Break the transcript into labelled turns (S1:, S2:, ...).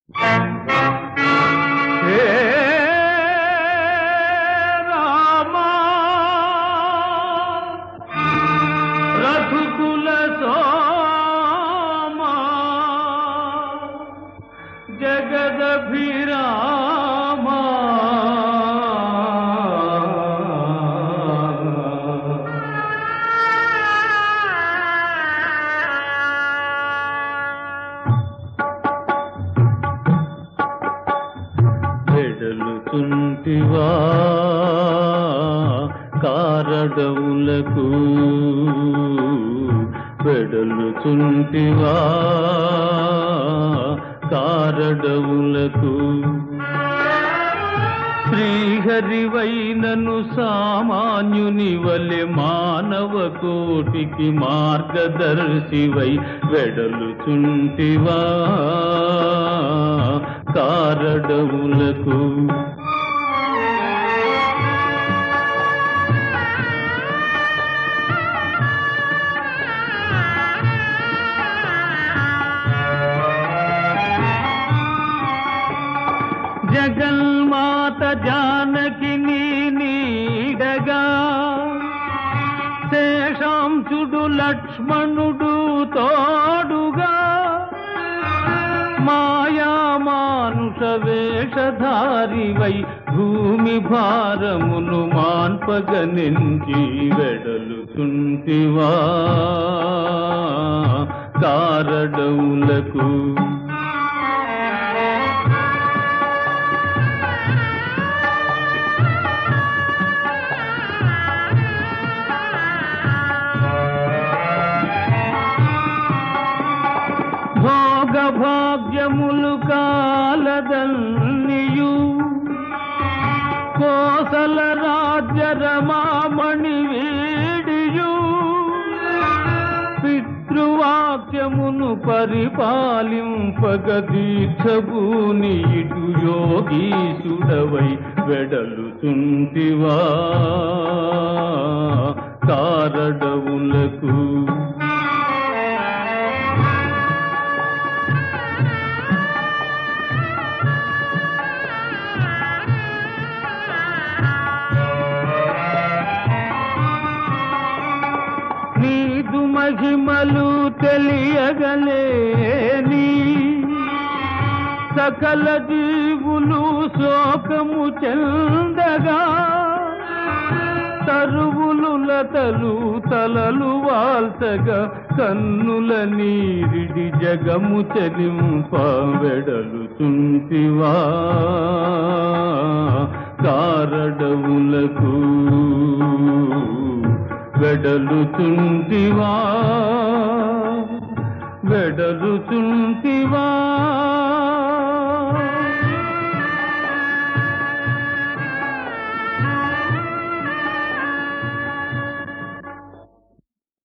S1: హే రామా రఘుకుల సోమా జగదభిరామా వెడలుతుంటివా కారడవులకు వెడలుతుంటివా కారడవులకు శ్రీహరివైనను సామాన్యుని వలె మానవ కోటికి మార్గదర్శివై వెడలుచుంటివా కారడవులకు జగన్మాత జానకి నీ నీడగా శేషాంశుడు లక్ష్మణుడు తోడుగా మాయా మానుష వేషధారివై భూమి భారమును మాన్పగనించి వెడలుతుంటివా కారడవులకు భోగ భాగ్యములు కాలదన్నియు కోసల రాజ్య రమామణి వీడియు పితృవాక్యమును పరిపాలింపగ దీక్షభూని ఇటు యోగీశుడవై వెడలుతుంటివా కారడవులకు నీదు మహిమలు తెలియగలేని సకల జీవులు శోకము చెందగా తరువులు లతలు తలలు వాల్చగా కన్నుల నీరిడి జగము చెలింప వెడలుచుంటివా కారడవులకు వెడలుచుంటివా వెడలుచుంటివా